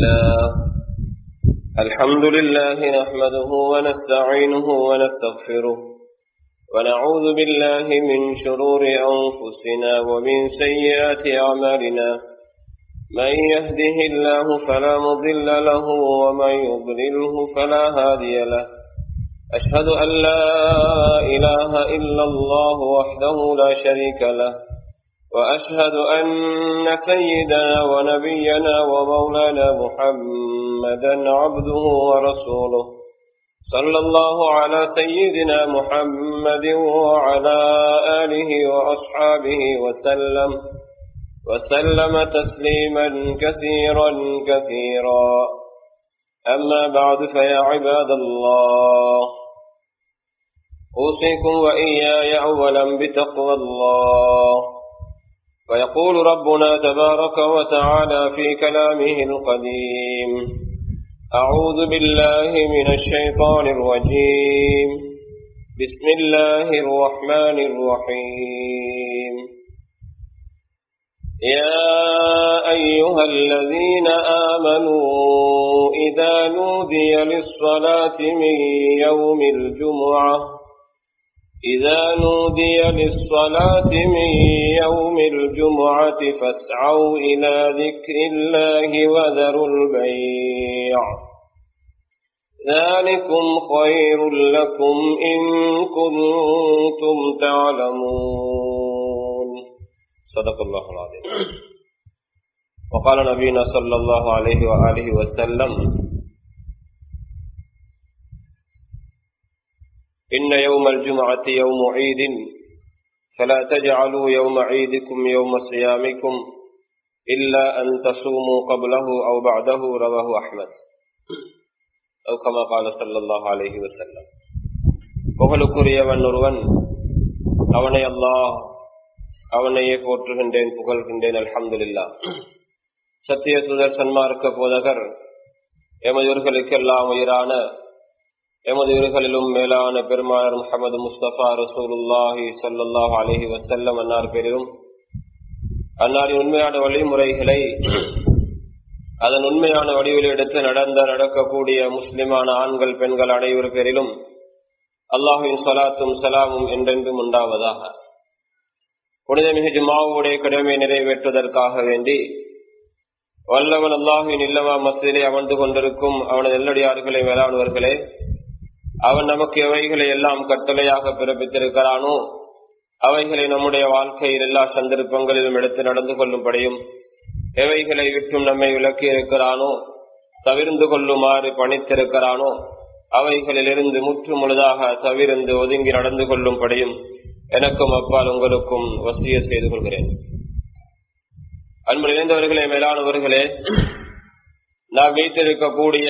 لله الحمد لله نحمده ونستعينه ونستغفره ونعوذ بالله من شرور أنفسنا ومن سيئات أعمالنا من يهده الله فلا مضل له ومن يضلله فلا هادي له أشهد أن لا إله إلا الله وحده لا شريك له وأشهد أن سيدنا ونبينا ومولانا محمدا عبده ورسوله صلى الله على سيدنا محمد وعلى آله وأصحابه وسلم وسلم تسليما كثيرا كثيرا أما بعد فيا عباد الله أوصيكم وإياي أولا بتقوى الله ويقول ربنا تبارك وتعالى في كلامه القديم أعوذ بالله من الشيطان الرجيم بسم الله الرحمن الرحيم يا أيها الذين آمنوا إذا نودي للصلاة من يوم الجمعة إذا نودي للصلاة من يوم الجمعة فاسعوا إلى ذكر الله وذروا البيع ذلكم خير لكم إن كنتم تعلمون صدق الله العظيم وقال نبينا صلى الله عليه وآله وسلم إن يوم الجمعة يوم عيد فلا تجعلوا يوم عيدكم يوم صيامكم إلا أن تصوموا قبله أو بعده رواه أحمد أو كما قال صلى الله عليه وسلم புகழுக்குரியவன் ஒருவன் அவனை அல்லாஹ் அவனையே போற்றுகின்றேன் புகழ்கின்றேன் அல்ஹம்துலில்லா சத்திய சுதர் சன்மார்க்க போதகர் எமதுவர்களுக்கெல்லாம் உயிரான எமது உயிர்களிலும் மேலான பெருமானார் முகமது முஸ்தபா ரசூலுல்லாஹி சல்லாஹ் அலஹி வசல்லம் அன்னார் பேரிலும் அன்னாரின் உண்மையான வழிமுறைகளை அதன் உண்மையான வடிவில் எடுத்து நடந்த நடக்கக்கூடிய முஸ்லிமான ஆண்கள் பெண்கள் அனைவர் பேரிலும் அல்லாஹின் சலாத்தும் சலாமும் என்றென்றும் உண்டாவதாக புனிதமிகு ஜுமாவுடைய கடமை நிறைவேற்றுவதற்காக வேண்டி வல்லவன் அல்லாஹின் இல்லவா மசிலே அமர்ந்து கொண்டிருக்கும் அவனது நெல்லடியார்களை மேலானவர்களே அவன் நமக்கு எவைகளை எல்லாம் கட்டளையாக பிறப்பித்திருக்கிறானோ அவைகளை நம்முடைய வாழ்க்கையில் எல்லா சந்தர்ப்பங்களிலும் எடுத்து நடந்து கொள்ளும்படியும் எவைகளை விட்டும் நம்மை விளக்கி இருக்கிறானோ தவிர்ந்து கொள்ளுமாறு பணித்திருக்கிறானோ அவைகளில் இருந்து முற்று முழுதாக தவிர்ந்து ஒதுங்கி நடந்து கொள்ளும்படியும் எனக்கும் அப்பால் உங்களுக்கும் வசிய செய்து கொள்கிறேன் அன்பு இணைந்தவர்களே மேலானவர்களே நாம் வைத்திருக்கக்கூடிய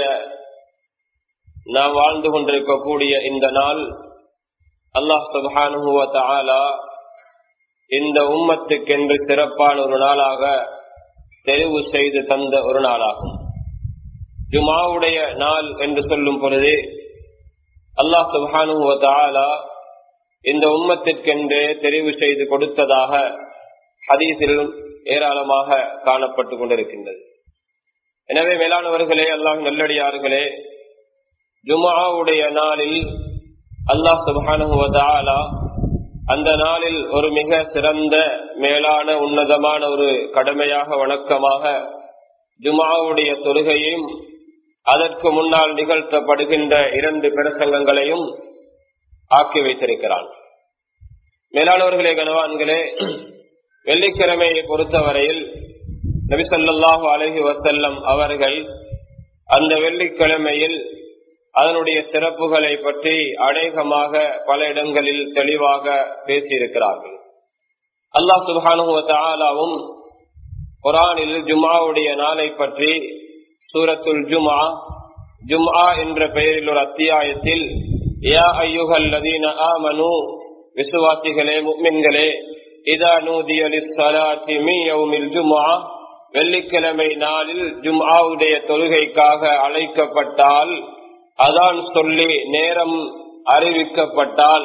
நாம் வாழ்ந்து கொண்டிருக்கக்கூடிய இந்த நாள் அல்லாஹ் சுபானுவ இந்த உம்மத்துக்கென்று சிறப்பான ஒரு நாளாக தெரிவு செய்து தந்த ஒரு நாளாகும் ஜுமாவுடைய நாள் என்று சொல்லும் பொழுது அல்லாஹ் சுபானுவ இந்த உம்மத்திற்கென்று தெரிவு செய்து கொடுத்ததாக ஹதீஸிலும் ஏராளமாக காணப்பட்டு கொண்டிருக்கின்றது எனவே மேலானவர்களே அல்லாஹ் நல்லடியார்களே ஜுமாவுடைய நாளில் அல்லாஹ் சுபானுவதாலா அந்த நாளில் ஒரு மிக சிறந்த மேலான உன்னதமான ஒரு கடமையாக வணக்கமாக ஜுமாவுடைய தொழுகையும் அதற்கு முன்னால் நிகழ்த்தப்படுகின்ற இரண்டு பிரசங்கங்களையும் ஆக்கி வைத்திருக்கிறான் மேலானவர்களே கனவான்களே வெள்ளிக்கிழமையை பொறுத்தவரையில் நபிசல்லாஹு அலஹி வசல்லம் அவர்கள் அந்த வெள்ளிக்கிழமையில் அதனுடைய சிறப்புகளை பற்றி அநேகமாக பல இடங்களில் தெளிவாக பேசியிருக்கிறார்கள் அல்லாஹ் சுபானுவும் குரானில் ஜுமாவுடைய நாளை பற்றி சூரத்துல் ஜுமா ஜும்ஆ என்ற பெயரில் ஒரு அத்தியாயத்தில் யா ஐயுகல் லதீன ஆமனு விசுவாசிகளே முக்மின்களே இதா நூதிய லிஸ்ஸலாத்தி மின் யௌமில் ஜும்ஆ வெள்ளிக்கிழமை நாளில் ஜும்ஆவுடைய தொழுகைக்காக அழைக்கப்பட்டால் அதான் சொல்லி நேரம் அறிவிக்கப்பட்டால்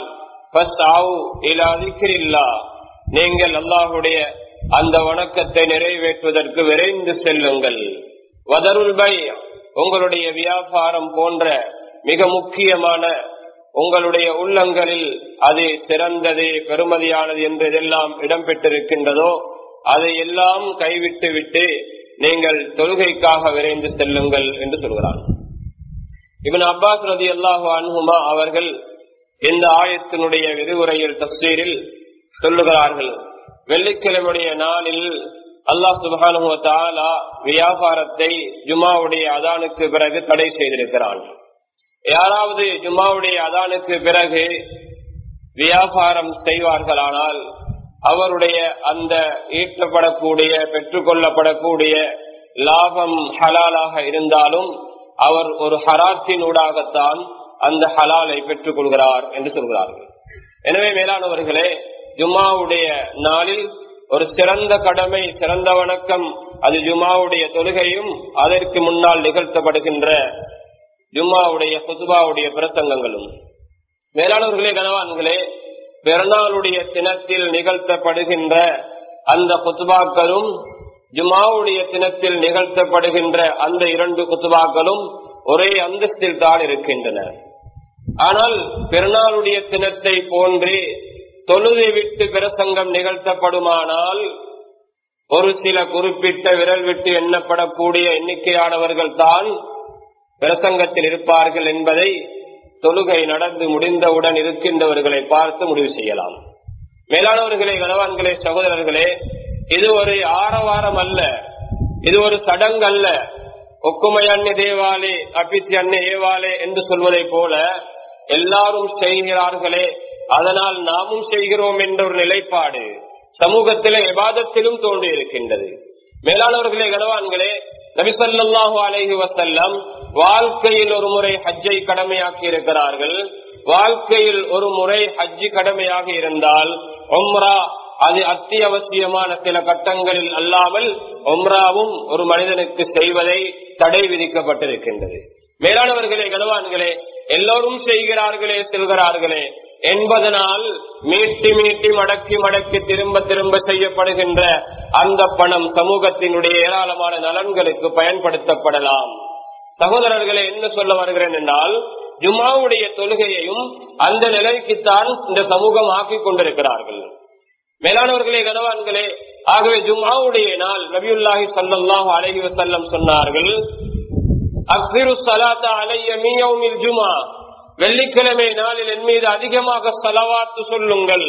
நீங்கள் அல்லாஹுடைய அந்த வணக்கத்தை நிறைவேற்றுவதற்கு விரைந்து செல்லுங்கள் வதருள் பை உங்களுடைய வியாபாரம் போன்ற மிக முக்கியமான உங்களுடைய உள்ளங்களில் அது சிறந்தது பெருமதியானது என்றதெல்லாம் இடம்பெற்றிருக்கின்றதோ அதை எல்லாம் கைவிட்டு விட்டு நீங்கள் தொழுகைக்காக விரைந்து செல்லுங்கள் என்று சொல்கிறான் இவன் அப்பாஸ் ரதி அல்லாஹு அன்ஹுமா அவர்கள் இந்த ஆயத்தினுடைய விரிவுரையில் தஸ்தீரில் சொல்லுகிறார்கள் வெள்ளிக்கிழமையுடைய நாளில் அல்லாஹ் சுபானு தாலா வியாபாரத்தை ஜுமாவுடைய அதானுக்கு பிறகு தடை செய்திருக்கிறான் யாராவது ஜுமாவுடைய அதானுக்கு பிறகு வியாபாரம் செய்வார்களானால் அவருடைய அந்த ஈட்டப்படக்கூடிய பெற்றுக்கொள்ளப்படக்கூடிய லாபம் ஹலாலாக இருந்தாலும் அவர் ஒரு ஹராத்தினூடாகத்தான் அந்த ஹலாலை பெற்றுக் கொள்கிறார் என்று சொல்கிறார்கள் எனவே மேலானவர்களே ஜுமாவுடைய நாளில் ஒரு சிறந்த கடமை சிறந்த வணக்கம் அது ஜுமாவுடைய தொழுகையும் அதற்கு முன்னால் நிகழ்த்தப்படுகின்ற ஜும்மாவுடைய குதுபாவுடைய பிரசங்கங்களும் மேலானவர்களே கனவான்களே பிறநாளுடைய தினத்தில் நிகழ்த்தப்படுகின்ற அந்த குத்துபாக்களும் ஜுமாவுடைய தினத்தில் நிகழ்த்தப்படுகின்ற அந்த இரண்டு குத்துபாக்களும் ஒரே அந்தஸ்தில் தான் இருக்கின்றன ஆனால் பிறநாளுடைய தினத்தை போன்று தொழுதை விட்டு பிரசங்கம் நிகழ்த்தப்படுமானால் ஒரு சில குறிப்பிட்ட விரல் விட்டு எண்ணப்படக்கூடிய எண்ணிக்கையானவர்கள் தான் பிரசங்கத்தில் இருப்பார்கள் என்பதை தொழுகை நடந்து முடிந்தவுடன் இருக்கின்றவர்களை பார்த்து முடிவு செய்யலாம் மேலானவர்களே கணவான்களே சகோதரர்களே இது ஒரு ஆரவாரம் அல்ல இது ஒரு சடங்கு அல்ல ஒக்குமையண்ண தேவாலே அப்பித்தியண்ண ஏவாலே என்று சொல்வதை போல எல்லாரும் செய்கிறார்களே அதனால் நாமும் செய்கிறோம் என்ற ஒரு நிலைப்பாடு சமூகத்திலே விவாதத்திலும் தோன்றி இருக்கின்றது மேலானவர்களே கனவான்களே நபிசல்லாஹு அலைஹி வசல்லம் வாழ்க்கையில் ஒரு முறை ஹஜ்ஜை கடமையாக்கி இருக்கிறார்கள் வாழ்க்கையில் ஒரு முறை ஹஜ்ஜி கடமையாக இருந்தால் ஒம்ரா அது அத்தியாவசியமான சில கட்டங்களில் அல்லாமல் ஒம்ராவும் ஒரு மனிதனுக்கு செய்வதை தடை விதிக்கப்பட்டிருக்கின்றது மேலானவர்களே கனவான்களே எல்லோரும் செய்கிறார்களே செல்கிறார்களே என்பதனால் மீட்டி மீட்டி மடக்கி மடக்கி திரும்ப திரும்ப செய்யப்படுகின்ற அந்த பணம் சமூகத்தினுடைய ஏராளமான நலன்களுக்கு பயன்படுத்தப்படலாம் சகோதரர்களை என்ன சொல்ல வருகிறேன் என்றால் ஜுமாவுடைய தொழுகையையும் அந்த நிலைக்குத்தான் இந்த சமூகம் ஆக்கிக் கொண்டிருக்கிறார்கள் மேலானவர்களே கனவான்களே ஆகவே ஜுமாவுடைய நாள் நபியுல்லாஹி சல்லாஹூ அலஹி வசல்லம் சொன்னார்கள் அக்பிரு சலாத்தா அலைய மீயவுமில் ஜுமா வெள்ளிக்கிழமை நாளில் என் மீது அதிகமாக செலவாத்து சொல்லுங்கள்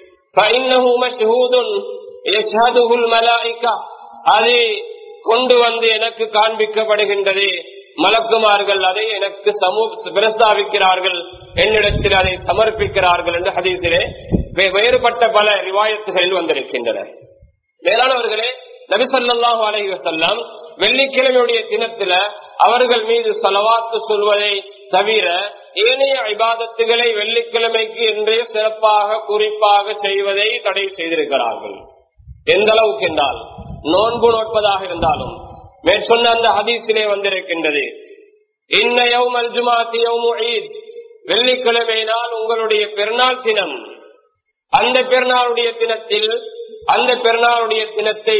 அதை கொண்டு வந்து எனக்கு காண்பிக்கப்படுகின்றது மலக்குமார்கள் அதை எனக்கு பிரஸ்தாபிக்கிறார்கள் என்னிடத்தில் அதை சமர்ப்பிக்கிறார்கள் என்று ஹதீசிலே வேறுபட்ட பல ரிவாயத்துகளில் வந்திருக்கின்றன மேலானவர்களே நபிசல்லாஹு அலஹி வசல்லாம் வெள்ளிக்கிழமையுடைய தினத்துல அவர்கள் மீது செலவாத்து சொல்வதை தவிர ஏனைய விவாதத்துகளை வெள்ளிக்கிழமைக்கு என்றே சிறப்பாக குறிப்பாக செய்வதை தடை செய்திருக்கிறார்கள் எந்த அளவுக்கு என்றால் நோன்பு நோட்பதாக இருந்தாலும் மேற்சொன்ன அந்த ஹதீஸிலே வந்திருக்கின்றது இன்ன யௌமல் ஜுமாத்தி யௌமு ஈத் வெள்ளிக்கிழமை நாள் உங்களுடைய பெருநாள் தினம் அந்த பெருநாளுடைய தினத்தில் அந்த பெருநாளுடைய தினத்தை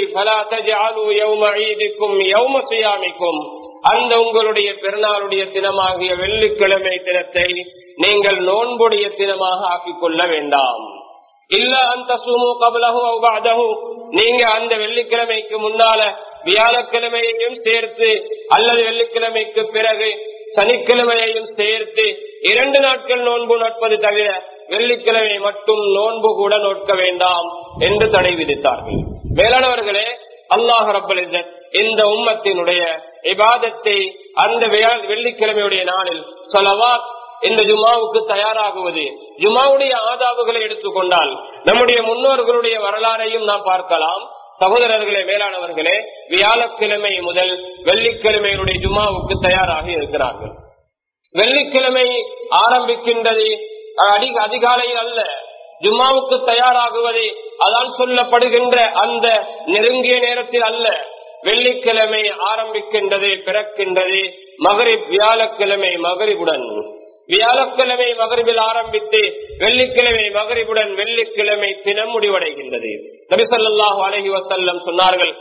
யௌம சுயாமிக்கும் அந்த உங்களுடைய பெருநாளுடைய தினமாகிய வெள்ளிக்கிழமை தினத்தை நீங்கள் நோன்புடைய தினமாக ஆக்கிக் கொள்ள வேண்டாம் இல்ல அந்த சுமு கபலகு அவ்வாதகு நீங்க அந்த வெள்ளிக்கிழமைக்கு முன்னால வியாழக்கிழமையையும் சேர்த்து அல்லது வெள்ளிக்கிழமைக்கு பிறகு சனிக்கிழமையையும் சேர்த்து இரண்டு நாட்கள் நோன்பு நோட்பது தவிர வெள்ளிக்கிழமை மட்டும் நோன்பு கூட நோட்க வேண்டாம் என்று தடை விதித்தார்கள் மேலானவர்களே அல்லாஹ் ரபுல் இந்த உம்மத்தினுடைய இபாதத்தை அந்த வெள்ளிக்கிழமையுடைய நாளில் சொலவாத் இந்த ஜுமாவுக்கு தயாராகுவது ஜுமாவுடைய ஆதாவுகளை எடுத்துக்கொண்டால் நம்முடைய முன்னோர்களுடைய வரலாறையும் நாம் பார்க்கலாம் சகோதரர்களே மேலானவர்களே வியாழக்கிழமை முதல் வெள்ளிக்கிழமையினுடைய ஜுமாவுக்கு தயாராக இருக்கிறார்கள் வெள்ளிக்கிழமை ஆரம்பிக்கின்றது அதிக அதிகாலையில் அல்ல ஜும்மாவுக்கு தயாராகுவது அதான் சொல்லப்படுகின்ற அந்த நெருங்கிய நேரத்தில் அல்ல வெள்ளிக்கிழமை ஆரம்பிக்கின்றது பிறக்கின்றது மகரிப் வியாழக்கிழமை மகரிபுடன் வியாழக்கிழமை மகரிபில் ஆரம்பித்து வெள்ளிக்கிழமை மகரிபுடன் வெள்ளிக்கிழமை தினம் முடிவடைகின்றது நபிசல்லாஹு அலஹி வசல்லம் சொன்னார்கள்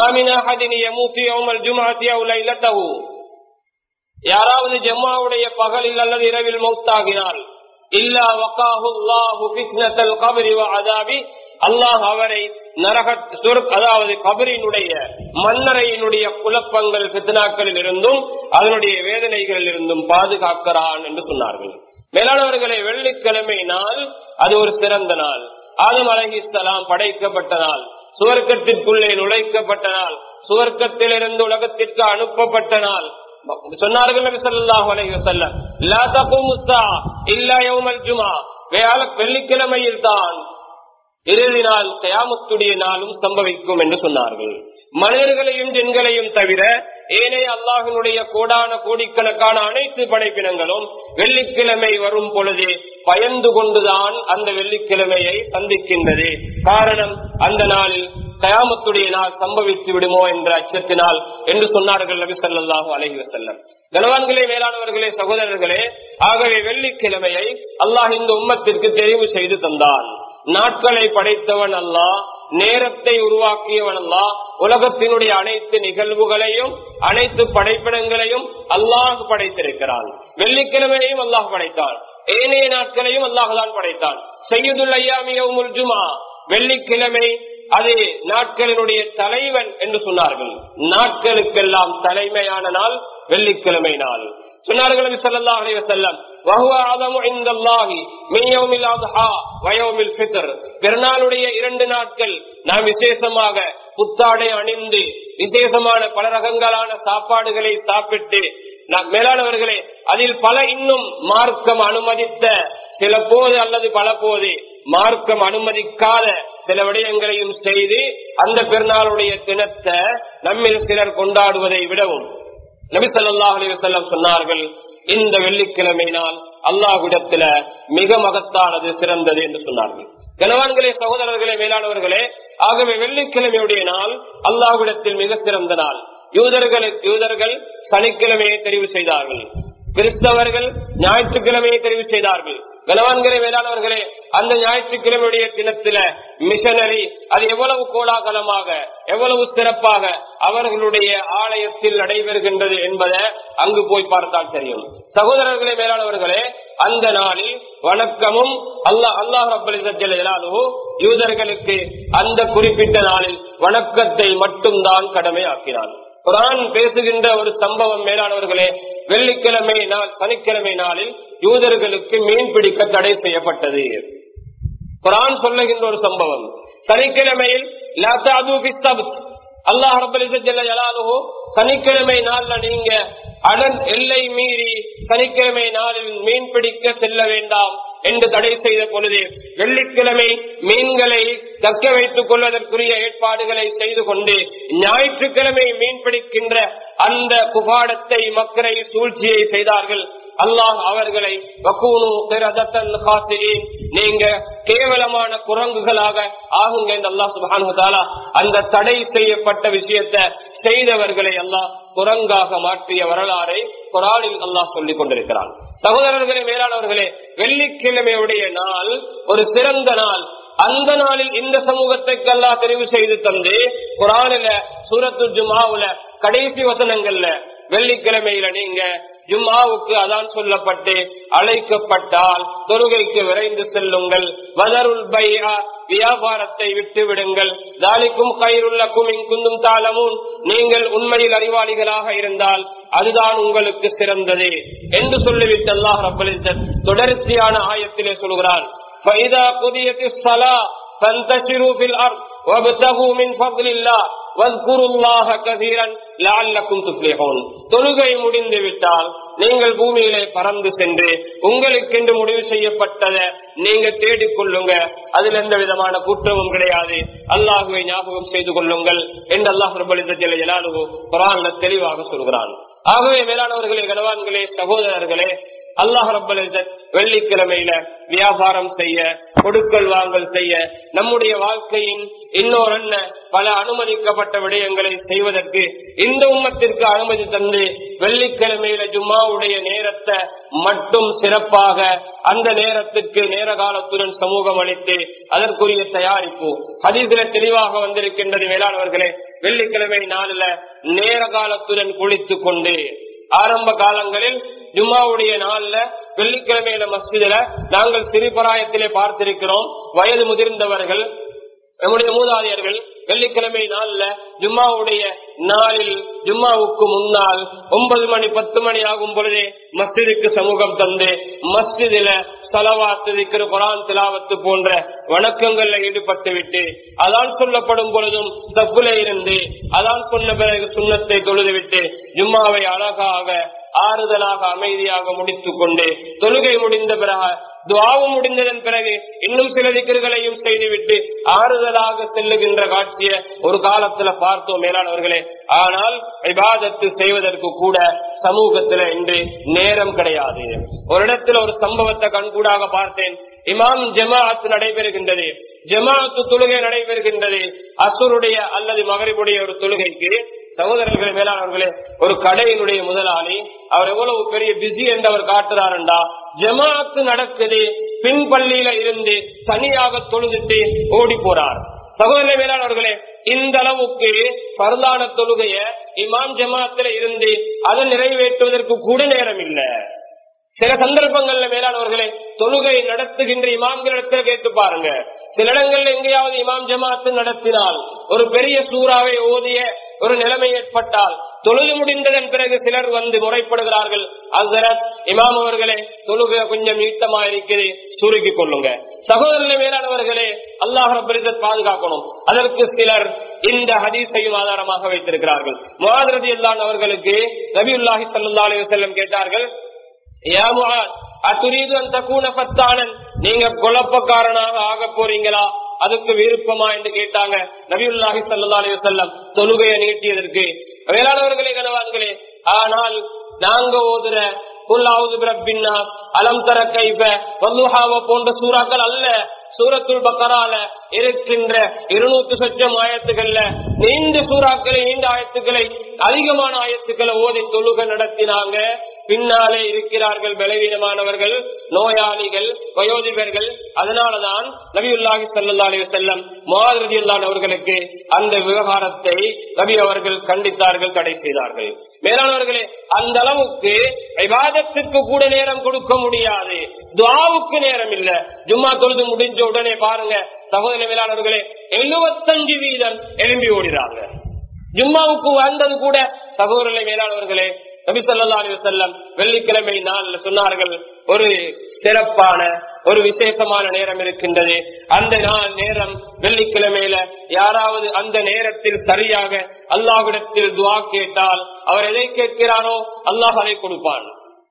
யாராவது ஜம்மாவுடைய பகலில் அல்லது இரவில் மௌத்தாகினால் இல்லா வக்காஹு கபரி அதாபி அல்லாஹ் அவரை நரக அதாவது கபரினுடைய மன்னரையினுடைய குழப்பங்கள் பித்தனாக்களில் இருந்தும் அதனுடைய வேதனைகளில் இருந்தும் பாதுகாக்கிறான் என்று சொன்னார்கள் மேலானவர்களை வெள்ளிக்கிழமை நாள் அது ஒரு சிறந்த நாள் ஆதம் அலஹிஸ்லாம் படைக்கப்பட்ட நாள் சுவர்க்கத்திற்குள்ளே நுழைக்கப்பட்ட நாள் சுவர்க்கத்தில் இருந்து உலகத்திற்கு அனுப்பப்பட்ட நாள் சொன்னார்கள் நபி ஸல்லல்லாஹு அலைஹி வஸல்லம் லா தகூமு ஸாஅ இல்லா யௌமல் ஜும்ஆ வெள்ளிக்கிழமையில் தான் இறுதி நாள் கயாமத்துடைய நாளும் சம்பவிக்கும் என்று சொன்னார்கள் மனிதர்களையும் ஜென்களையும் தவிர ஏனைய அல்லாஹினுடைய கோடான கோடிக்கணக்கான அனைத்து படைப்பினங்களும் வெள்ளிக்கிழமை வரும் பொழுது பயந்து கொண்டுதான் அந்த வெள்ளிக்கிழமையை சந்திக்கின்றது காரணம் அந்த நாளில் கயாமத்துடைய நாள் சம்பவித்து விடுமோ என்ற அச்சத்தினால் என்று சொன்னார்கள் நபி சொல்லாஹு அலஹி வசல்லம் கனவான்களே மேலானவர்களே சகோதரர்களே ஆகவே வெள்ளிக்கிழமையை அல்லாஹ் இந்த உம்மத்திற்கு தெரிவு செய்து தந்தான் நாட்களை படைத்தவன் அல்லா நேரத்தை உருவாக்கியவன் அல்லா உலகத்தினுடைய அனைத்து நிகழ்வுகளையும் அனைத்து படைப்பிடங்களையும் அல்லாஹ் படைத்திருக்கிறான் வெள்ளிக்கிழமையையும் அல்லாஹ் படைத்தான் ஏனைய நாட்களையும் அல்லாஹுதான் படைத்தான் செய்யுதுல் ஐயாமியவுமுல் ஜுமா வெள்ளிக்கிழமை அது நாட்களினுடைய தலைவன் என்று சொன்னார்கள் நாட்களுக்கெல்லாம் தலைமையான நாள் வெள்ளிக்கிழமை நாள் சொன்னார்கள் சல்லா அலைவ செல்லம் பெருநாளுடைய இரண்டு நாட்கள் நாம் விசேஷமாக புத்தாடை அணிந்து விசேஷமான பல ரகங்களான சாப்பாடுகளை சாப்பிட்டு மேலானவர்களே அதில் பல இன்னும் மார்க்கம் அனுமதித்த சில போது அல்லது பல போது மார்க்கம் அனுமதிக்காத சில விடயங்களையும் செய்து அந்த பெருநாளுடைய தினத்தை நம்மில் சிலர் கொண்டாடுவதை விடவும் நபி சொல்லா அலி வல்லம் சொன்னார்கள் இந்த வெள்ளிக்கிழமை நாள் அல்லாஹ்விடத்துல மிக மகத்தானது சிறந்தது என்று சொன்னார்கள் கனவான்களே சகோதரர்களே மேலானவர்களே ஆகவே வெள்ளிக்கிழமையுடைய நாள் அல்லாஹ்விடத்தில் மிக சிறந்த நாள் யூதர்களுக்கு யூதர்கள் சனிக்கிழமையை தெரிவு செய்தார்கள் கிறிஸ்தவர்கள் ஞாயிற்றுக்கிழமையை தெரிவு செய்தார்கள் கனவான்களே வேளாணவர்களே அந்த ஞாயிற்றுக்கிழமையுடைய தினத்தில மிஷனரி அது எவ்வளவு கோலாகலமாக எவ்வளவு சிறப்பாக அவர்களுடைய ஆலயத்தில் நடைபெறுகின்றது என்பதை அங்கு போய் பார்த்தால் தெரியும் சகோதரர்களே மேலானவர்களே அந்த நாளில் வணக்கமும் அல்லாஹ் அல்லாஹ் ரபுல்லாலு யூதர்களுக்கு அந்த குறிப்பிட்ட நாளில் வணக்கத்தை மட்டும்தான் கடமையாக்கினான் குரான் பேசுகின்ற ஒரு சம்பவம் மேலானவர்களே வெள்ளிக்கிழமை நாள் சனிக்கிழமை நாளில் யூதர்களுக்கு மீன் பிடிக்க தடை செய்யப்பட்டது குரான் சொல்லுகின்ற ஒரு சம்பவம் சனிக்கிழமையில் அல்லாஹ் ரபுல்லாலு சனிக்கிழமை நாள்ல நீங்க அடன் எல்லை மீறி சனிக்கிழமை நாளில் மீன் பிடிக்க செல்ல வேண்டாம் என்று தடை செய்த பொழுது வெள்ளிக்கிழமை மீன்களை தக்க வைத்துக் கொள்வதற்குரிய ஏற்பாடுகளை செய்து கொண்டு ஞாயிற்றுக்கிழமை மீன் பிடிக்கின்ற அந்த புகாடத்தை மக்களை சூழ்ச்சியை செய்தார்கள் அல்லாஹ் அவர்களை நீங்க கேவலமான குரங்குகளாக ஆகுங்க என்று அல்லாஹ் சுபானுதாலா அந்த தடை செய்யப்பட்ட விஷயத்தை செய்தவர்களை அல்லாஹ் குரங்காக மாற்றிய வரலாறை குரானில் அல்லாஹ் சொல்லிக் கொண்டிருக்கிறான் சகோதரர்களே மேலானவர்களே வெள்ளிக்கிழமையுடைய நாள் ஒரு சிறந்த நாள் அந்த நாளில் இந்த சமூகத்துக்கு அல்லாஹ் தெரிவு செய்து தந்து குரானில சூரத்து ஜுமாவுல கடைசி வசனங்கள்ல வெள்ளிக்கிழமையில நீங்க ஜும்மாவுக்கு அதான் சொல்லப்பட்டு அழைக்கப்பட்டால் தொழுகைக்கு விரைந்து செல்லுங்கள் வதருள் பையா வியாபாரத்தை விட்டு விடுங்கள் தாலிக்கும் கயிறுள்ளக்கும் இங்குந்தும் தாளமும் நீங்கள் உண்மையில் அறிவாளிகளாக இருந்தால் அதுதான் உங்களுக்கு சிறந்தது என்று சொல்லிவிட்டு அல்லாஹ் ரபுலிசன் தொடர்ச்சியான ஆயத்திலே சொல்கிறான் فانتشروا في الارض وابتغوا من فضل الله واذكروا الله كثيرا لعلكم تفلحون தொழுகை முடிந்து விட்டால் நீங்கள் பூமியிலே பறந்து சென்று உங்களுக்கென்று முடிவு செய்யப்பட்டதை நீங்க தேடிக் கொள்ளுங்க அதில் எந்த விதமான குற்றமும் கிடையாது அல்லாஹுவை ஞாபகம் செய்து கொள்ளுங்கள் என்று அல்லாஹ் ரபுலிசலானு குரான்ல தெளிவாக சொல்கிறான் ஆகவே மேலானவர்களே கனவான்களே சகோதரர்களே அல்லாஹ் ரப்பல் வெள்ளிக்கிழமையில வியாபாரம் செய்ய கொடுக்கல் வாங்கல் செய்ய நம்முடைய வாழ்க்கையின் இன்னொரு பல அனுமதிக்கப்பட்ட விடயங்களை செய்வதற்கு இந்த உம்மத்திற்கு அனுமதி தந்து வெள்ளிக்கிழமையில ஜும்மாவுடைய நேரத்தை மட்டும் சிறப்பாக அந்த நேரத்துக்கு நேர காலத்துடன் சமூகம் அளித்து அதற்குரிய தயாரிப்பு ஹதீஸ்ல தெளிவாக வந்திருக்கின்றது வேளாண்வர்களே வெள்ளிக்கிழமை நாளில நேர காலத்துடன் குளித்துக் கொண்டு ஆரம்ப காலங்களில் ஜும்மாவுடைய நாள்ல வெள்ளிக்கிழமையில மஸ்ஜிதுல நாங்கள் சிறுபராயத்திலே பார்த்திருக்கிறோம் வயது முதிர்ந்தவர்கள் நம்முடைய மூதாதையர்கள் வெள்ளிக்கிழமை நாள்ல ஜும்மாவுடைய நாளில் ஜும்மாவுக்கு முன்னால் ஒன்பது மணி பத்து மணி ஆகும் பொழுதே மஸ்ஜிதுக்கு சமூகம் தந்து மஸ்ஜிதில சலவாத்து திக்கிற குரான் திலாவத்து போன்ற வணக்கங்கள்ல ஈடுபட்டு விட்டு அதான் சொல்லப்படும் பொழுதும் சப்புல இருந்து அதான் சொன்ன பிறகு சுண்ணத்தை தொழுதுவிட்டு ஜும்மாவை அழகாக ஆறுதலாக அமைதியாக முடித்துக் கொண்டு தொழுகை முடிந்த பிறகு துவாவும் முடிந்ததன் பிறகு இன்னும் சில திக்கர்களையும் செய்துவிட்டு ஆறுதலாக செல்லுகின்ற காட்சிய ஒரு காலத்துல பார்த்தோம் மேலானவர்களே ஆனால் விவாதத்து செய்வதற்கு கூட சமூகத்துல இன்று நேரம் கிடையாது ஒரு இடத்துல ஒரு சம்பவத்தை கண்கூடாக பார்த்தேன் இமாம் ஜமாஅத் நடைபெறுகின்றது ஜமாஅத்து தொழுகை நடைபெறுகின்றது அசுருடைய அல்லது மகரிபுடைய ஒரு தொழுகைக்கு சகோதரர்களே மேலானவர்களே ஒரு கடையினுடைய முதலாளி அவர் எவ்வளவு பெரிய பிஸி என்று அவர் காட்டுறாருண்டா ஜமாத்து நடக்குது பின் பள்ளியில இருந்து தனியாக தொழுதுட்டு ஓடி போறார் சகோதர மேலானவர்களே இந்த அளவுக்கு பரதான தொழுகைய இமாம் ஜமாத்துல இருந்து அதை நிறைவேற்றுவதற்கு கூட நேரம் இல்லை சில சந்தர்ப்பங்கள்ல மேலானவர்களே தொழுகை நடத்துகின்ற இமாம்களிடத்தில் கேட்டு பாருங்க சில இடங்கள்ல எங்கேயாவது இமாம் ஜமாத்து நடத்தினால் ஒரு பெரிய சூறாவை ஓதிய ஒரு நிலைமை ஏற்பட்டால் தொழுது முடிந்ததன் பிறகு சிலர் வந்து முறைப்படுகிறார்கள் அசரத் இமாம் அவர்களே தொழுகை கொஞ்சம் நீட்டமா இருக்குது சுருக்கி கொள்ளுங்க சகோதரர்களே மேலானவர்களே அல்லாஹ் ரபரிசத் பாதுகாக்கணும் அதற்கு சிலர் இந்த ஹதீஸையும் ஆதாரமாக வைத்திருக்கிறார்கள் முகாதிரதி அல்லான் அவர்களுக்கு நபியுல்லாஹி சல்லா அலி வசல்லம் கேட்டார்கள் நீங்க குழப்பக்காரனாக ஆக போறீங்களா அதுக்கு விருப்பமா என்று கேட்டாங்க நபியுல்லாஹி சல்லா அலி வசல்லம் தொழுகையை நீட்டியதற்கு வேளாணவர்களே கனவான்களே ஆனால் நாங்க ஓதுற அலம் தர கைப வல்லுஹாவ போன்ற சூறாக்கள் அல்ல சூரத்துல் பக்கரால இருக்கின்ற இருநூத்தி சொச்சம் ஆயத்துக்கள்ல நீண்ட சூறாக்களை நீண்ட ஆயத்துக்களை அதிகமான ஆயத்துக்களை ஓதி தொழுக நடத்தினாங்க பின்னாலே இருக்கிறார்கள் பலவீனமானவர்கள் நோயாளிகள் வயோதிபர்கள் அதனாலதான் நபியுல்லாஹி சல்லா அலி செல்லம் மாதிரி அவர்களுக்கு அந்த விவகாரத்தை நபி அவர்கள் கண்டித்தார்கள் தடை செய்தார்கள் மேலானவர்களே அந்த அளவுக்கு விவாதத்திற்கு கூட நேரம் கொடுக்க முடியாது துவாவுக்கு நேரம் இல்ல ஜும்மா தொழுது முடிஞ்ச உடனே பாருங்க சகோதர மேலானவர்களே எழுபத்தஞ்சு வீதம் எழும்பி ஓடிறாங்க ஜும்மாவுக்கு வந்தது கூட சகோதர மேலானவர்களே நபி சொல்லா அலி வசல்லம் வெள்ளிக்கிழமை நாள்ல சொன்னார்கள் ஒரு சிறப்பான ஒரு விசேஷமான நேரம் இருக்கின்றது அந்த நாள் நேரம் வெள்ளிக்கிழமையில யாராவது அந்த நேரத்தில் சரியாக அல்லாஹிடத்தில் துவா கேட்டால் அவர் எதை கேட்கிறாரோ அல்லாஹ் அதை கொடுப்பான்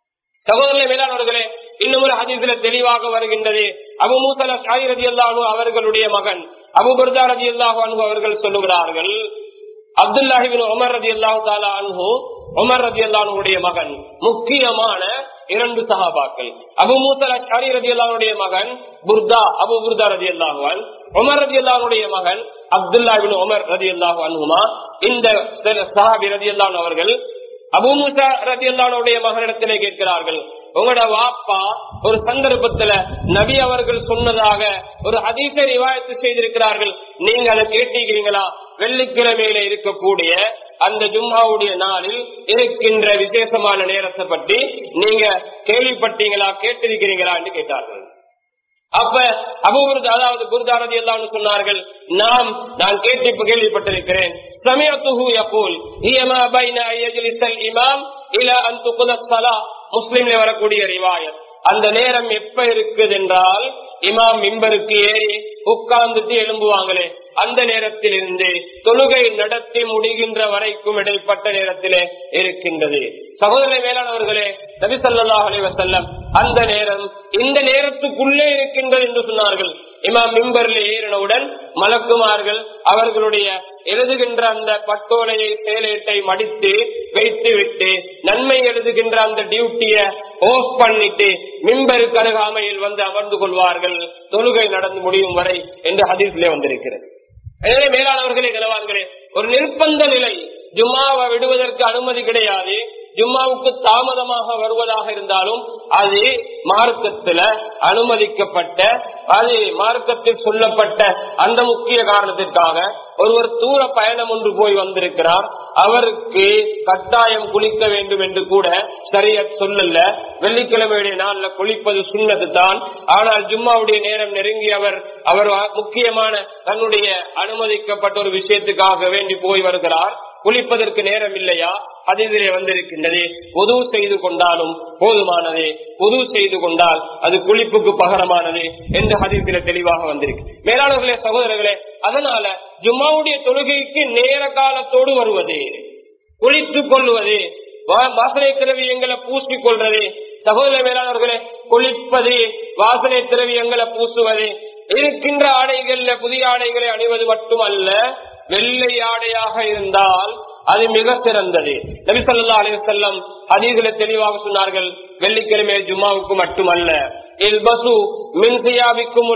சகோதர மேலானவர்களே இன்னும் ஒரு ஹதீஸ்ல தெளிவாக வருகின்றது அபு மூசல ஷாயி ரதி அல்லாஹு அவர்களுடைய மகன் அபு பர்தா ரதி அல்லாஹு அன்பு அவர்கள் சொல்லுகிறார்கள் அப்துல்லாஹிபின் உமர் ரதி அல்லாஹு தாலா அன்பு உமர் ரதி அல்லானுடைய மகன் முக்கியமான இரண்டு சகாபாக்கள் அபு மூசல் அஷாரி ரதி அல்லாவுடைய மகன் புர்தா அபு புர்தா ரதி அல்லாஹுவன் உமர் ரதி அல்லாவுடைய மகன் அப்துல்லாபின் உமர் ரதி அல்லாஹு அன்ஹுமா இந்த சஹாபி ரதி அல்லான் அவர்கள் அபு மூசா ரதி அல்லானுடைய மகனிடத்திலே கேட்கிறார்கள் உங்களோட வாப்பா ஒரு சந்தர்ப்பத்துல நபி அவர்கள் சொன்னதாக ஒரு அதிக ரிவாயத்து செய்திருக்கிறார்கள் நீங்க அதை கேட்டீங்களா வெள்ளிக்கிழமையில இருக்கக்கூடிய அந்த ஜும்மாவுடைய நாளில் இருக்கின்ற விசேஷமான நேரத்தை பற்றி நீங்க கேள்விப்பட்டீங்களா கேட்டிருக்கிறீங்களா என்று கேட்டார்கள் அப்ப அபுபுருத் அதாவது குருதாரதி எல்லாம் சொன்னார்கள் நாம் நான் கேட்டு இப்ப கேள்விப்பட்டிருக்கிறேன் சமயத்துஹு யகூல் ஹியமா பைன யஜ்லிஸல் இமாம் இலா அன் துகுல ஸலா முஸ்லிம்ல வரக்கூடிய ரிவாயத் அந்த நேரம் எப்ப இருக்குது என்றால் இமாம் மிம்பருக்கு ஏறி உட்கார்ந்துட்டு எழும்புவாங்களே அந்த நேரத்தில் இருந்து தொழுகை நடத்தி முடிகின்ற வரைக்கும் இடைப்பட்ட நேரத்திலே இருக்கின்றது சகோதர மேலானவர்களே நபி சொல்லா அலைவசல்லம் அந்த நேரம் இந்த நேரத்துக்குள்ளே இருக்கின்றது என்று சொன்னார்கள் இமாம் மிம்பரில் ஏறினவுடன் மலக்குமார்கள் அவர்களுடைய எழுதுகின்ற அந்த பட்டோலையை சேலேட்டை மடித்து வைத்து விட்டு நன்மை எழுதுகின்ற அந்த டியூட்டிய ஓஃப் பண்ணிட்டு மிம்பருக்கு அருகாமையில் வந்து அமர்ந்து கொள்வார்கள் தொழுகை நடந்து முடியும் வரை என்று ஹதீஸ்லே வந்திருக்கிறது எனவே மேலானவர்களே கலவான்களே ஒரு நிர்பந்த நிலை ஜும்மாவை விடுவதற்கு அனுமதி கிடையாது ஜும்மாவுக்கு தாமதமாக வருவதாக இருந்தாலும் அது மார்க்கத்துல அனுமதிக்கப்பட்ட அது மார்க்கத்தில் சொல்லப்பட்ட அந்த முக்கிய காரணத்திற்காக ஒருவர் தூர பயணம் ஒன்று போய் வந்திருக்கிறார் அவருக்கு கட்டாயம் குளிக்க வேண்டும் என்று கூட சரிய சொல்லல வெள்ளிக்கிழமையுடைய நாள்ல குளிப்பது சுண்ணது தான் ஆனால் ஜும்மாவுடைய நேரம் நெருங்கி அவர் அவர் முக்கியமான தன்னுடைய அனுமதிக்கப்பட்ட ஒரு விஷயத்துக்காக வேண்டி போய் வருகிறார் குளிப்பதற்கு நேரம் இல்லையா அதிலே வந்திருக்கின்றது பொது செய்து கொண்டாலும் போதுமானது பொது செய்து கொண்டால் அது குளிப்புக்கு பகரமானது என்று ஹதீசில தெளிவாக வந்திருக்கு மேலாளர்களே சகோதரர்களே அதனால ஜும்மாவுடைய தொழுகைக்கு நேர காலத்தோடு வருவது குளித்துக் கொள்வது வாசனை திரவியங்களை பூசிக் கொள்வது சகோதர மேலாளர்களே குளிப்பது வாசனை திரவியங்களை பூசுவது இருக்கின்ற ஆடைகள்ல புதிய ஆடைகளை அணிவது மட்டுமல்ல வெள்ளை ஆடையாக இருந்தால் அது மிக சிறந்தது நபி சொல்லா அலிவசல்லம் அதிகளை தெளிவாக சொன்னார்கள் வெள்ளிக்கிழமை ஜும்மாவுக்கு மட்டுமல்ல இல்பசு மின்சியாபிக்கும்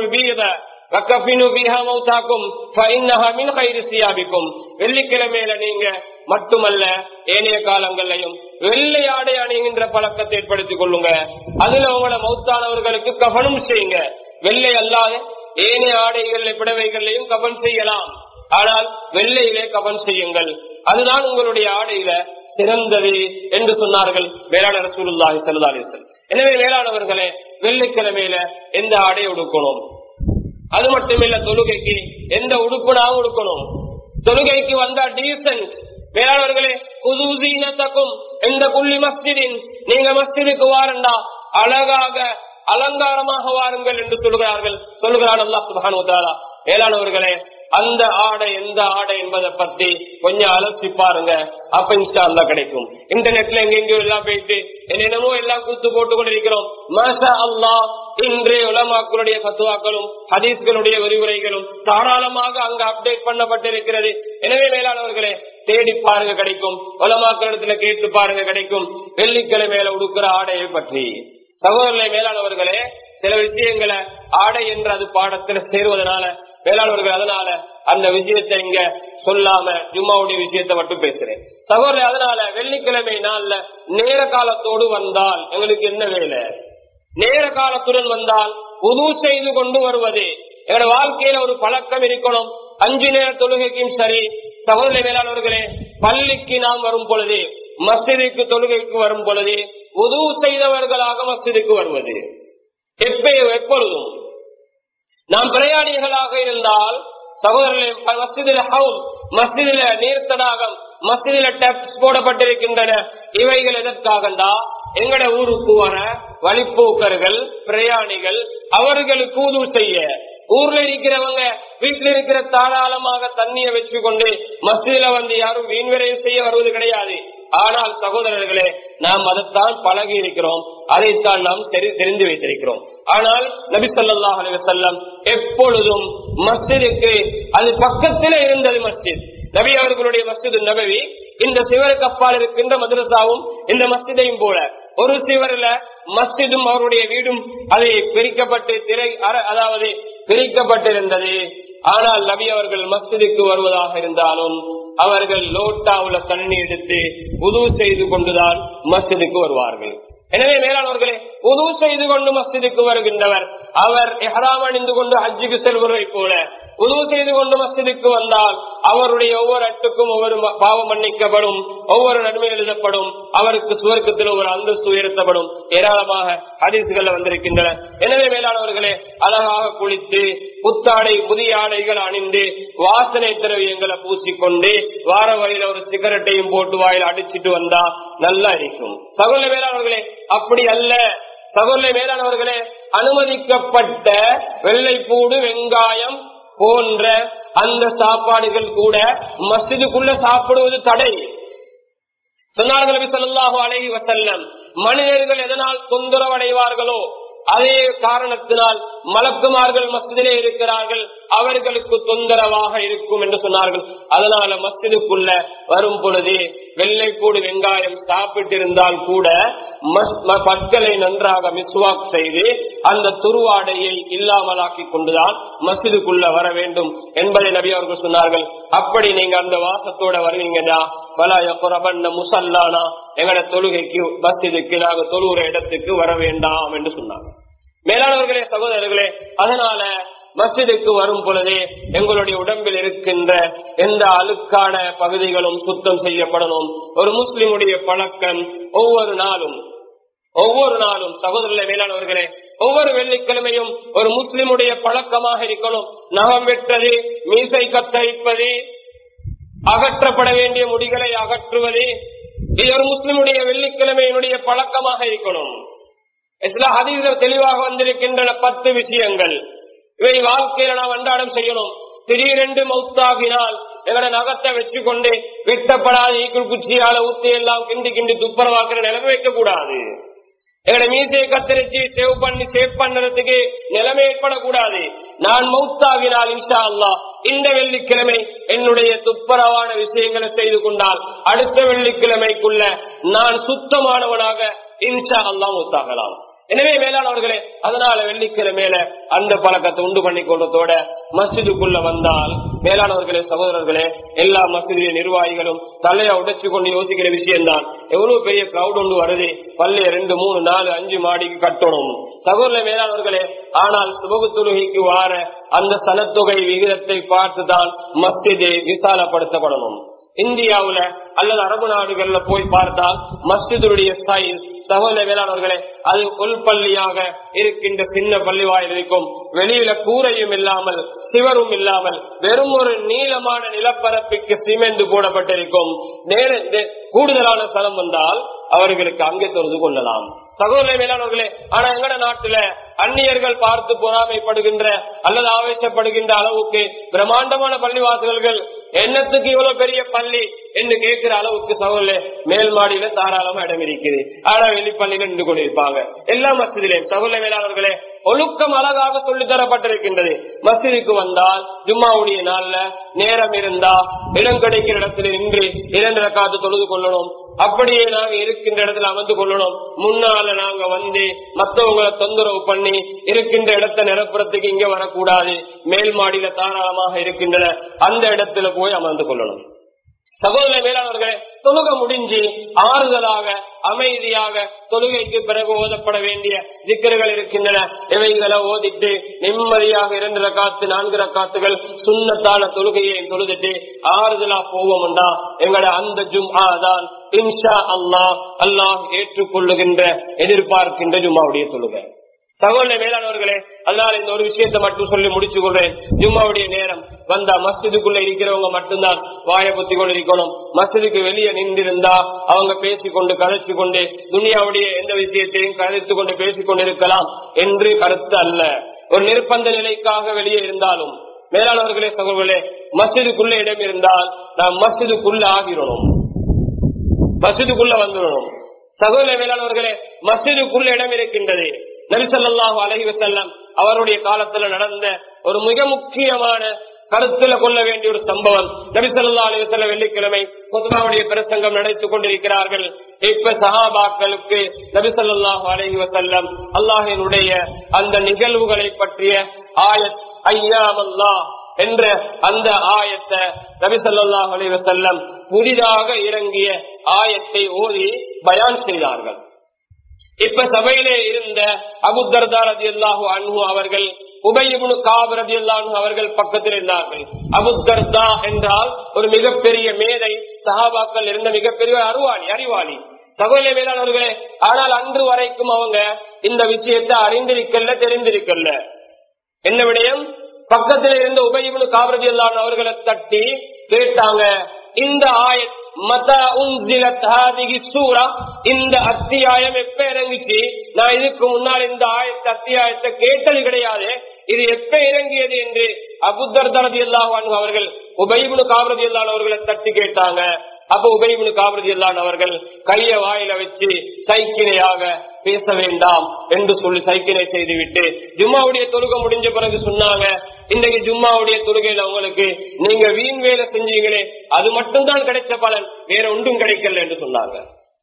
வெள்ளிக்கிழமையில நீங்க மட்டுமல்ல ஏனைய காலங்கள்லையும் வெள்ளை ஆடை அணிகின்ற பழக்கத்தை ஏற்படுத்திக் கொள்ளுங்க அதுல உங்களை மௌத்தானவர்களுக்கு கவனம் செய்யுங்க வெள்ளை அல்லாத ஏனைய ஆடைகள் பிடவைகளையும் கவன் செய்யலாம் ஆனால் வெள்ளையிலே கவன் செய்யுங்கள் அதுதான் உங்களுடைய ஆடையில சிறந்தது என்று சொன்னார்கள் வேளாண் ரசூலுல்லாஹி ஸல்லல்லாஹு அலைஹி வஸல்லம் எனவே வேளாணவர்களே வெள்ளிக்கிழமையில எந்த ஆடை உடுக்கணும் அது மட்டுமில்ல தொழுகைக்கு எந்த உடுப்புனாவும் உடுக்கணும் தொழுகைக்கு வந்தா டீசன்ட் வேளாணவர்களே புது சீனத்தக்கும் எந்த புள்ளி மஸ்ஜிதின் நீங்க மஸ்ஜிதுக்கு வாரண்டா அழகாக அலங்காரமாக வாருங்கள் என்று சொல்கிறார்கள் சொல்லுகிறான் அல்லா சுபானுதாரா வேளாணவர்களே அந்த ஆடை எந்த ஆடை என்பதை பத்தி கொஞ்சம் அலசி பாருங்க அப்ப இன்ஸ்டா அல்லா கிடைக்கும் இன்டர்நெட்ல எங்கெங்கயோ எல்லாம் போயிட்டு என்னென்னமோ எல்லாம் கூத்து போட்டு கொண்டிருக்கிறோம் மசா அல்லா இன்றைய உலமாக்களுடைய பத்துவாக்களும் ஹதீஸ்களுடைய விரிவுரைகளும் தாராளமாக அங்கு அப்டேட் பண்ணப்பட்டிருக்கிறது எனவே மேலானவர்களே தேடி பாருங்க கிடைக்கும் உலமாக்களிடத்துல கேட்டு பாருங்க கிடைக்கும் வெள்ளிக்கிழமையில உடுக்கிற ஆடையை பற்றி சகோதரர்களை மேலானவர்களே சில விஷயங்களை ஆடை என்று அது பாடத்துல சேருவதனால வேளாண்வர்கள் அதனால அந்த விஷயத்தை இங்க சொல்லாம ஜும்மாவுடைய விஷயத்தை மட்டும் பேசுறேன் சகோதரர் அதனால வெள்ளிக்கிழமை நாள்ல நேர காலத்தோடு வந்தால் எங்களுக்கு என்ன வேலை நேர காலத்துடன் வந்தால் உது செய்து கொண்டு வருவது எங்களோட வாழ்க்கையில ஒரு பழக்கம் இருக்கணும் அஞ்சு நேர தொழுகைக்கும் சரி சகோதர வேளாளர்களே பள்ளிக்கு நாம் வரும் பொழுது மஸ்ஜிதுக்கு தொழுகைக்கு வரும் பொழுது உது செய்தவர்களாக மஸ்ஜிதுக்கு வருவது எப்பயோ எப்பொழுதும் நாம் பிரயாணிகளாக இருந்தால் சகோதரர்களே மஸ்ஜிதில் ஹவுஸ் மஸ்ஜிதில நீர் தடாகம் மஸ்ஜிதில டெப்ஸ் போடப்பட்டிருக்கின்றன இவைகள் எதற்காகண்டா எங்கட ஊருக்கு வர வழிப்போக்கர்கள் பிரயாணிகள் அவர்களுக்கு உதவு செய்ய ஊர்ல இருக்கிறவங்க வீட்டுல இருக்கிற தாராளமாக தண்ணிய வச்சு கொண்டு மஸ்ஜிதில வந்து யாரும் வீண்விரைவு செய்ய வருவது கிடையாது ஆனால் சகோதரர்களே நாம் அதைத்தான் பழகி இருக்கிறோம் அதைத்தான் நாம் தெரிந்து வைத்திருக்கிறோம் ஆனால் நபி சொல்லாஹ் அலிவசல்லம் எப்பொழுதும் மஸ்ஜிதுக்கு அது பக்கத்திலே இருந்தது மஸ்ஜித் நபி அவர்களுடைய மஸ்ஜிது நபவி இந்த சிவருக்கு அப்பால் இருக்கின்ற மதுரசாவும் இந்த மஸ்ஜிதையும் போல ஒரு சிவரில் மஸ்ஜிதும் அவருடைய வீடும் அதை பிரிக்கப்பட்டு திரை அதாவது பிரிக்கப்பட்டிருந்தது ஆனால் நபி அவர்கள் மஸ்ஜிதுக்கு வருவதாக இருந்தாலும் அவர்கள் லோட்டாவுல தண்ணி எடுத்து உதவு செய்து கொண்டுதான் மஸ்ஜிதுக்கு வருவார்கள் எனவே மேலானவர்களே உதவு செய்து கொண்டு மஸ்ஜிதுக்கு வருகின்றவர் அவர் எஹராம் அணிந்து கொண்டு ஹஜ்ஜுக்கு செல்வதை போல உதவு செய்து கொண்டு மஸ்ஜிதுக்கு வந்தால் அவருடைய ஒவ்வொரு அட்டுக்கும் ஒவ்வொரு பாவம் மன்னிக்கப்படும் ஒவ்வொரு நன்மை எழுதப்படும் அவருக்கு சுவர்க்கத்தில் ஒரு அந்தஸ்து உயர்த்தப்படும் ஏராளமாக ஹதீசுகள் வந்திருக்கின்றன எனவே மேலானவர்களே அழகாக குளித்து புத்தாடை புதிய ஆடைகள் அணிந்து வாசனை திரவியங்களை பூசிக்கொண்டு வார வழியில ஒரு சிகரெட்டையும் போட்டு வாயில் அடிச்சிட்டு வந்தா நல்லா இருக்கும் சகோதர மேலானவர்களே அப்படி அல்ல சகோதர மேலானவர்களே அனுமதிக்கப்பட்ட வெள்ளைப்பூடு வெங்காயம் போன்ற அந்த சாப்பாடுகள் கூட மஸ்ஜிதுக்குள்ள சாப்பிடுவது தடை சொன்னார்கள் நபி ஸல்லல்லாஹு அலைஹி வஸல்லம் மனிதர்கள் எதனால் தொந்தரவு அடைவார்களோ அதே காரணத்தினால் மலக்குமார்கள் மஸ்ஜிதிலே இருக்கிறார்கள் அவர்களுக்கு தொந்தரவாக இருக்கும் என்று சொன்னார்கள் அதனால மஸ்ஜிதுக்குள்ள வரும் பொழுது வெள்ளைப்பூடு வெங்காயம் சாப்பிட்டிருந்தால் கூட பற்களை நன்றாக மிஸ்வாக் செய்து அந்த துருவாடையை இல்லாமலாக்கி கொண்டுதான் மஸ்ஜிதுக்குள்ள வர வேண்டும் என்பதை நபி அவர்கள் சொன்னார்கள் அப்படி நீங்க அந்த வாசத்தோட வருவீங்கடா பலாய புறபண்ண முசல்லானா எங்கட தொழுகைக்கு மஸ்ஜிதுக்கு நாங்க தொழுகிற இடத்துக்கு வர வேண்டாம் என்று சொன்னாங்க மேலானவர்களே சகோதரர்களே அதனால மஸ்ஜிதுக்கு வரும் பொழுதே எங்களுடைய உடம்பில் இருக்கின்ற எந்த அழுக்கான பகுதிகளும் சுத்தம் செய்யப்படணும் ஒரு முஸ்லிமுடைய பழக்கம் ஒவ்வொரு நாளும் ஒவ்வொரு நாளும் சகோதரர்களே மேலானவர்களே ஒவ்வொரு வெள்ளிக்கிழமையும் ஒரு முஸ்லிமுடைய பழக்கமாக இருக்கணும் நகம் வெட்டது மீசை கத்தரிப்பது அகற்றப்பட வேண்டிய முடிகளை அகற்றுவது இது ஒரு முஸ்லிமுடைய வெள்ளிக்கிழமையினுடைய பழக்கமாக இருக்கணும் ஹதீசர் தெளிவாக வந்திருக்கின்றன பத்து விஷயங்கள் இவை வாழ்க்கையில நாம் அன்றாடம் செய்யணும் திடீரென்று மௌத்தாகினால் எங்கட நகத்தை வச்சு கொண்டு வெட்டப்படாத ஈக்குள் குச்சியால ஊத்தி எல்லாம் கிண்டி கிண்டி துப்புரவாக்குற நிலைமை வைக்க கூடாது எங்கட மீசையை கத்தரிச்சு சேவ் பண்ணி சேவ் பண்ணறதுக்கு நிலைமை ஏற்படக்கூடாது நான் மௌத்தாகினால் இன்ஷா அல்லா இந்த வெள்ளிக்கிழமை என்னுடைய துப்புரவான விஷயங்களை செய்து கொண்டால் அடுத்த வெள்ளிக்கிழமைக்குள்ள நான் சுத்தமானவனாக இன்ஷா அல்லா மௌத்தாகலாம் எனவே மேலானவர்களே அதனால வெள்ளிக்கிழமையில அந்த பழக்கத்தை உண்டு பண்ணி கொள்றதோட மஸ்ஜிதுக்குள்ள வந்தால் மேலானவர்களே சகோதரர்களே எல்லா மசிதிய நிர்வாகிகளும் தலையை உடைச்சு கொண்டு யோசிக்கிற விஷயம்தான் எவ்வளவு பெரிய கிரௌட் ஒன்று வருது பள்ளிய ரெண்டு மூணு நாலு அஞ்சு மாடிக்கு கட்டணும் சகோதர மேலானவர்களே ஆனால் சுபகு தொழுகைக்கு வார அந்த சனத்தொகை விகிதத்தை பார்த்துதான் மஸ்ஜிதை விசாலப்படுத்தப்படணும் இந்தியாவுல அல்லது அரபு நாடுகள்ல போய் பார்த்தால் மஸ்ஜிதுடைய சைஸ் சகோதர வேளாணர்களே அது உள்பள்ளியாக இருக்கின்ற சின்ன பள்ளி வாயில் இருக்கும் வெளியில கூரையும் இல்லாமல் சிவரும் இல்லாமல் வெறும் ஒரு நீளமான நிலப்பரப்புக்கு சிமெண்ட் போடப்பட்டிருக்கும் நேர கூடுதலான ஸ்தலம் வந்தால் அவர்களுக்கு அங்கே தொழுது கொள்ளலாம் சகோதர மேலானவர்களே ஆனா எங்கட நாட்டுல அந்நியர்கள் பார்த்து பொறாமைப்படுகின்ற அல்லது ஆவேசப்படுகின்ற அளவுக்கு பிரம்மாண்டமான பள்ளிவாசல்கள் என்னத்துக்கு இவ்வளவு பெரிய பள்ளி என்று கேட்கிற அளவுக்கு சகோதர மேல் மாடியில தாராளமா இடம் இருக்குது ஆனா வெளிப்பள்ளிகள் நின்று கொண்டிருப்பாங்க எல்லா மசிதிலையும் சகோதர மேலாளர்களே ஒழுக்கம் அழகாக சொல்லி தரப்பட்டிருக்கின்றது மசிதிக்கு வந்தால் ஜும்மாவுடைய நாள்ல நேரம் இருந்தா இடம் கிடைக்கிற இடத்துல நின்று இரண்டு காத்து தொழுது கொள்ளணும் அப்படியே நாங்க இருக்கின்ற இடத்துல அமர்ந்து கொள்ளணும் முன்னால நாங்க வந்து மத்தவங்களை தொந்தரவு பண்ணி இருக்கின்ற இடத்தை நிரப்புறதுக்கு இங்க வரக்கூடாது மேல் மாடியில தாராளமாக இருக்கின்றன அந்த இடத்துல போய் அமர்ந்து கொள்ளணும் சகோதர மேலாளர்களே தொழுக முடிஞ்சு ஆறுதலாக அமைதியாக தொழுகைக்கு பிறகு ஓதப்பட வேண்டிய திக்கர்கள் இருக்கின்றன இவைகளை ஓதிட்டு நிம்மதியாக இரண்டு ரக்காத்து நான்கு ரக்காத்துகள் சுண்ணத்தான தொழுகையை தொழுதுட்டு ஆறுதலா போவோம்டா எங்கட அந்த ஜும்ஆ தான் இன்ஷா அல்லாஹ் அல்லாஹ் ஏற்றுக்கொள்ளுகின்ற எதிர்பார்க்கின்ற ஜும்மாவுடைய தொழுகை சகோதர மேலானவர்களே அதனால இந்த ஒரு விஷயத்தை மட்டும் சொல்லி முடிச்சு கொள்றேன் ஜும்மாவுடைய நேரம் வந்தா மஸ்ஜிதுக்குள்ள இருக்கிறவங்க மட்டும்தான் வாய புத்தி கொண்டு இருக்கணும் மஸ்ஜிதுக்கு வெளியே நின்றிருந்தா அவங்க பேசிக்கொண்டு கதைச்சு கொண்டு துனியாவுடைய எந்த விஷயத்தையும் கதைத்து கொண்டு பேசிக் கொண்டிருக்கலாம் என்று கருத்து அல்ல ஒரு நிர்பந்த நிலைக்காக வெளியே இருந்தாலும் மேலானவர்களே சகோதரர்களே மஸ்ஜிதுக்குள்ள இடம் இருந்தால் நாம் மஸ்ஜிதுக்குள்ள ஆகிறோம் மஸ்ஜிதுக்குள்ள வந்துடணும் சகோதர மேலானவர்களே மஸ்ஜிதுக்குள்ள இடம் இருக்கின்றது நரிசல்லாஹு அலஹி வசல்லம் அவருடைய காலத்துல நடந்த ஒரு மிக முக்கியமான கருத்துல கொள்ள வேண்டிய ஒரு சம்பவம் நபிசல்லா அலிவசல்ல வெள்ளிக்கிழமை பொதுமாவுடைய பிரசங்கம் நடத்திக் கொண்டிருக்கிறார்கள் இப்ப சஹாபாக்களுக்கு நபிசல்லாஹு அலஹி வசல்லம் அல்லாஹினுடைய அந்த நிகழ்வுகளை பற்றிய ஆயத் ஐயாமல்லா என்ற அந்த ஆயத்தை நபிசல்லாஹு அலி வசல்லம் புதிதாக இறங்கிய ஆயத்தை ஓதி பயான் செய்தார்கள் இப்ப சபையிலே இருந்த அபுத்தர்தா ரதி அல்லாஹு அன்பு அவர்கள் உபயமுனு காப் ரதி அல்லாஹு அவர்கள் பக்கத்தில் இருந்தார்கள் அபுத்தர்தா என்றால் ஒரு மிகப்பெரிய மேதை சஹாபாக்கள் இருந்த மிகப்பெரிய அறிவாளி அறிவாளி சகோதர மேலானவர்களே ஆனால் அன்று வரைக்கும் அவங்க இந்த விஷயத்தை அறிந்திருக்கல தெரிந்திருக்கல என்ன விடயம் பக்கத்தில் இருந்த உபயமுனு காபரதி அல்லாஹ் அவர்களை தட்டி கேட்டாங்க இந்த ஆயத் இந்த அத்தியாயம் எப்ப இறங்கிச்சு நான் இதுக்கு முன்னால் இந்த ஆயத்த அத்தியாயத்தை கேட்டது கிடையாது இது எப்ப இறங்கியது என்று அபுத்தர் தரதி அல்லாஹ் அவர்கள் உபயமுனு காபரதி அல்லான் அவர்களை தட்டி கேட்டாங்க அப்ப உபயமுனு காபரதி அல்லான் அவர்கள் கைய வாயில வச்சு சைக்கிணையாக பேச வேண்டாம் என்று சொல்லி சைக்கிணை செய்துவிட்டு ஜும்மாவுடைய தொழுக முடிஞ்ச பிறகு சொன்னாங்க இன்றைக்கு ஜும்மாவுடைய தொழுகையில உங்களுக்கு நீங்க வீண் வேலை செஞ்சீங்களே அது மட்டும்தான் கிடைச்ச பலன் வேற ஒன்றும் கிடைக்கல என்று சொன்னாங்க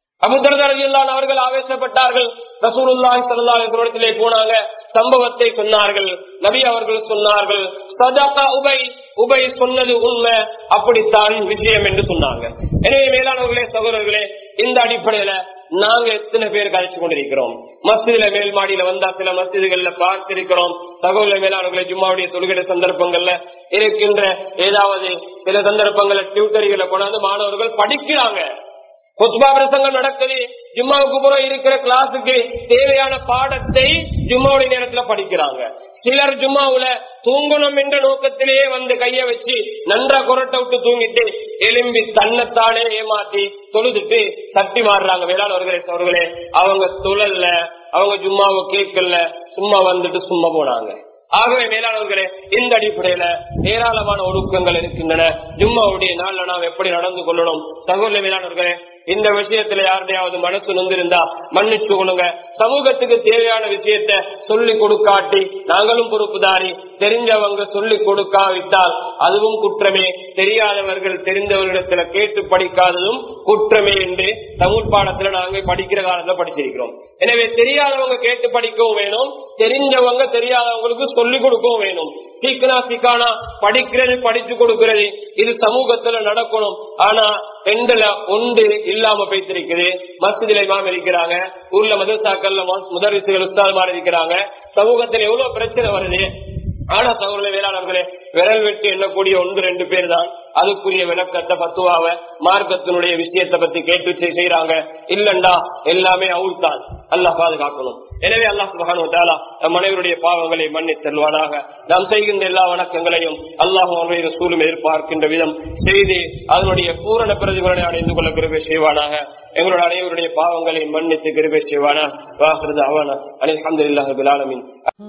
அபுதரதான் அவர்கள் ஆவேசப்பட்டார்கள் ரசூலுல்லாஹி ஸல்லல்லாஹு அலைஹி வஸல்லத்திலே போனாங்க சம்பவத்தை சொன்னார்கள் நபி அவர்கள் சொன்னார்கள் சதகா உபை உபை சொன்னது உண்மை அப்படித்தான் விஷயம் என்று சொன்னாங்க எனவே மேலானவர்களே சகோதரர்களே இந்த அடிப்படையில நாங்க எத்தனை பேர் கழிச்சு கொண்டிருக்கிறோம் மஸ்ஜிதுல மேல் மாடியில வந்தா சில மஸ்ஜிதுகள்ல பார்த்திருக்கிறோம் சகோதர மேலாளர்களை ஜும்மாவுடைய தொழுகை சந்தர்ப்பங்கள்ல இருக்கின்ற ஏதாவது சில சந்தர்ப்பங்கள்ல டியூட்டரிகளை கொண்டாந்து மாணவர்கள் படிக்கிறாங்க கொத்பா பிரசங்கம் நடக்குது ஜும்மாவுக்கு புறம் இருக்கிற கிளாஸுக்கு தேவையான பாடத்தை ஜும்மாவுடைய நேரத்துல படிக்கிறாங்க சிலர் ஜும்மாவுல தூங்கணும் என்ற நோக்கத்திலேயே வந்து கைய வச்சு நன்றா குரட்டை விட்டு தூங்கிட்டு எலும்பி தன்னைத்தானே ஏமாத்தி தொழுதுட்டு தட்டி மாறுறாங்க வேளாண்வர்களே அவர்களே அவங்க தொழல்ல அவங்க ஜும்மாவை கேட்கல சும்மா வந்துட்டு சும்மா போனாங்க ஆகவே மேலானவர்களே இந்த அடிப்படையில ஏராளமான ஒழுக்கங்கள் இருக்கின்றன ஜும்மாவுடைய நாள்ல நாம் எப்படி நடந்து கொள்ளணும் சகோதர மேலானவர்களே இந்த விஷயத்துல யாருடையாவது மனசு நொந்திருந்தா மன்னிச்சு கொள்ளுங்க சமூகத்துக்கு தேவையான விஷயத்த சொல்லி கொடுக்காட்டி நாங்களும் பொறுப்புதாரி தெரிஞ்சவங்க சொல்லி கொடுக்காவிட்டால் அதுவும் குற்றமே தெரியாதவர்கள் தெரிந்தவர்களிடத்துல கேட்டு படிக்காததும் குற்றமே என்று தமிழ் பாடத்துல நாங்க படிக்கிற காலத்துல படிச்சிருக்கிறோம் எனவே தெரியாதவங்க கேட்டு படிக்கவும் வேணும் தெரிஞ்சவங்க தெரியாதவங்களுக்கு சொல்லிக் கொடுக்கவும் வேணும் சீக்கினா சீக்கானா படிக்கிறது படிச்சு கொடுக்கிறது இது சமூகத்துல நடக்கணும் ஆனா பெண்கள ஒன்று இல்லாம போய்த்திருக்குது மஸ்ஜிதில இமாம் இருக்கிறாங்க ஊர்ல மதரசாக்கள்ல முதலிசுகள் உஸ்தாதுமார் இருக்கிறாங்க சமூகத்துல எவ்வளவு பிரச்சனை வருது ஆனா சகோதர வேளாளர்களே விரல் வெட்டி எண்ணக்கூடிய ஒன்று ரெண்டு பேர் தான் அதுக்குரிய விளக்கத்தை பத்துவாவ மார்க்கத்தினுடைய விஷயத்தை பத்தி கேட்டு செய்யறாங்க இல்லண்டா எல்லாமே அவுள் தான் அல்லாஹ் பாதுகாக்கணும் எனவே அல்லாஹ் சுபஹானு தாலா நம் அனைவருடைய பாவங்களை மன்னித் தருவானாக நாம் செய்கின்ற எல்லா வணக்கங்களையும் அல்லாஹ் அவருடைய சூழும் எதிர்பார்க்கின்ற விதம் செய்து அதனுடைய பூரண பிரதிபலனை அடைந்து கொள்ள கிருபை செய்வானாக எங்களுடைய அனைவருடைய பாவங்களை மன்னித்து கிருபை செய்வானா வாஹிருது அவனா அலி அஹமதுல்லாஹ் பிலாலமின்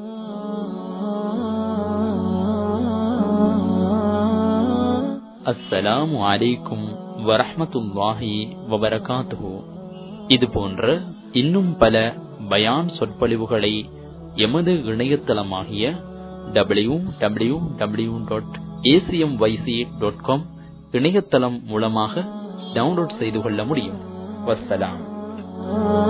அஸ்ஸலாமு அலைக்கும் வரஹ்மத்துல்லாஹி வபரகாத்துஹு இது போன்ற இன்னும் பல பயான் சொற்பொழிவுகளை எமது இணையதளமாகிய W W W dot ACM YC dot com இணையதளம் மூலமாக டவுன்லோட் செய்து கொள்ள முடியும் வஸ்ஸலாம்